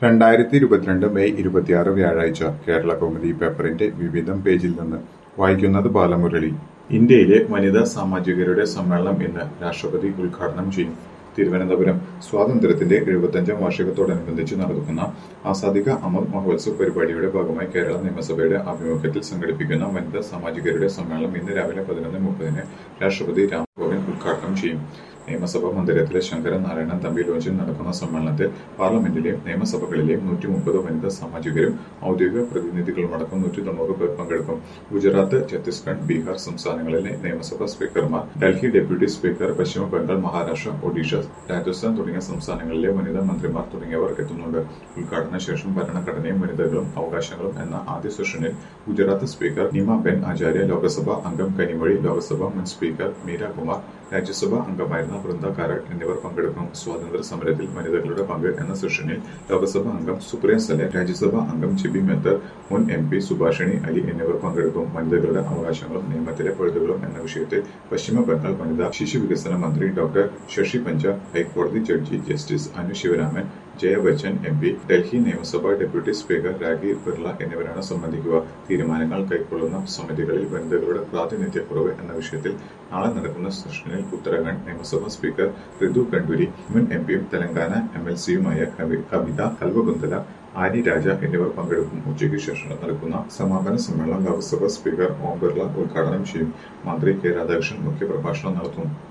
രണ്ടായിരത്തി ഇരുപത്തിരണ്ട് മെയ് ഇരുപത്തിയാറ് വ്യാഴാഴ്ച കേരള കൗമുദി പേപ്പറിന്റെ വിവിധം പേജിൽ നിന്ന് വായിക്കുന്നത് ബാലമുരളി ഇന്ത്യയിലെ വനിതാ സാമാജികരുടെ സമ്മേളനം ഇന്ന് രാഷ്ട്രപതി ഉദ്ഘാടനം ചെയ്യും തിരുവനന്തപുരം സ്വാതന്ത്ര്യത്തിന്റെ എഴുപത്തഞ്ചാം വാർഷികത്തോടനുബന്ധിച്ച് നടക്കുന്ന ആസാദിക അമർ മഹോത്സവ് പരിപാടിയുടെ ഭാഗമായി കേരള നിയമസഭയുടെ ആഭിമുഖ്യത്തിൽ സംഘടിപ്പിക്കുന്ന വനിതാ സാമാജികരുടെ സമ്മേളനം ഇന്ന് രാവിലെ പതിനൊന്ന് മുപ്പതിന് രാഷ്ട്രപതി രാംനാഥ് കോവിന്ദ് ഉദ്ഘാടനം ചെയ്യും നിയമസഭാ മന്ദിരത്തിലെ ശങ്കരൻ നാരായണൻ തമ്പി ലോഞ്ചിൽ നടക്കുന്ന സമ്മേളനത്തിൽ പാർലമെന്റിലെയും നിയമസഭകളിലെയും നൂറ്റി മുപ്പത് വനിതാ സാമാജികരും ഔദ്യോഗിക പ്രതിനിധികളുമടക്കം നൂറ്റി തൊണ്ണൂറ് പേർ പങ്കെടുക്കും ഗുജറാത്ത് ഛത്തീസ്ഗഡ് ബീഹാർ സംസ്ഥാനങ്ങളിലെ നിയമസഭാ സ്പീക്കർമാർ ഡൽഹി ഡെപ്യൂട്ടി സ്പീക്കർ പശ്ചിമ ബംഗാൾ മഹാരാഷ്ട്ര ഒഡീഷ രാജസ്ഥാൻ തുടങ്ങിയ സംസ്ഥാനങ്ങളിലെ വനിതാ മന്ത്രിമാർ തുടങ്ങിയവർ എത്തുന്നുണ്ട് ഉദ്ഘാടന ശേഷം ഭരണഘടനയും വനിതകളും അവകാശങ്ങളും എന്ന ആദ്യ സെഷനിൽ ഗുജറാത്ത് സ്പീക്കർ നിമ ബെൻ ആചാര്യ ലോക്സഭാ അംഗം കനിമൊഴി ലോക്സഭാ മുൻ സ്പീക്കർ മീര കുമാർ രാജ്യസഭാ അംഗമായിരുന്ന വൃന്ദ കാരട്ട് എന്നിവർ പങ്കെടുക്കും സ്വാതന്ത്ര്യ സമരത്തിൽ വനിതകളുടെ പങ്ക് എന്ന സെഷനിൽ ലോക്സഭാ അംഗം സുപ്രിയ സലെ രാജ്യസഭാ അംഗം ചിബി മെത്തർ മുൻ എം പി സുഭാഷിണി അലി എന്നിവർ പങ്കെടുക്കും വനിതകളുടെ അവകാശങ്ങളും നിയമത്തിലെ പഴുതുകളും എന്ന വിഷയത്തിൽ പശ്ചിമ ബംഗാൾ വനിതാ ശിശു വികസന മന്ത്രി ഡോക്ടർ ശശി പഞ്ച ഹൈക്കോടതി judge justice Anu Sivaraman Jaya Bachchan M P Delhi നിയമസഭാ ഡെപ്യൂട്ടി സ്പീക്കർ രാഗി ബിർള എന്നിവരാണ് സംബന്ധിക്കുക തീരുമാനങ്ങൾ കൈക്കൊള്ളുന്ന സമിതികളിൽ വനിതകളുടെ പ്രാതിനിധ്യക്കുറവ് എന്ന വിഷയത്തിൽ നാളെ നടക്കുന്ന സെഷനിൽ ഉത്തരാഖണ്ഡ് നിയമസഭാ സ്പീക്കർ ഋതു ഖണ്ഡുരി മുൻ എം പിയും തെലങ്കാന എം എൽ സിയുമായ കവിത കൽവകുന്തല ആനി രാജ എന്നിവർ പങ്കെടുക്കും ഉച്ചയ്ക്ക് ശേഷം നടക്കുന്ന സമാപന സമ്മേളനം ലോക്സഭാ സ്പീക്കർ ഓം ബിർള ഉദ്ഘാടനം ചെയ്യും മന്ത്രി കെ രാധാകൃഷ്ണൻ മുഖ്യപ്രഭാഷണം നടത്തും